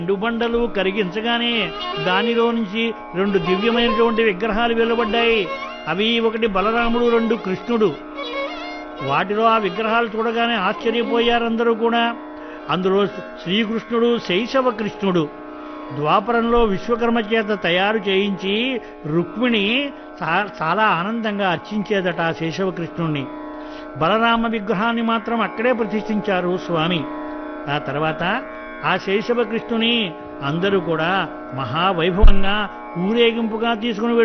రెండు బండలు కరిగించగానే దానిలో నుంచి రెండు దివ్యమైనటువంటి విగ్రహాలు వెలువడ్డాయి అవి ఒకటి బలరాముడు రెండు కృష్ణుడు వాటిలో ఆ విగ్రహాలు చూడగానే ఆశ్చర్యపోయారందరూ కూడా అందులో శ్రీకృష్ణుడు శైశవ కృష్ణుడు ద్వాపరంలో విశ్వకర్మ చేత తయారు చేయించి రుక్మిణి చా- చాలా ఆనందంగా అర్చించేదట ఆ శైశవ కృష్ణుణ్ణి బలరామ విగ్రహాన్ని మాత్రం అక్కడే ప్రతిష్ఠించారు స్వామి ఆ తర్వాత ఆ శైశవ కృష్ణుని అందరూ కూడా మహావైభవంగా ఊరేగింపుగా తీసుకుని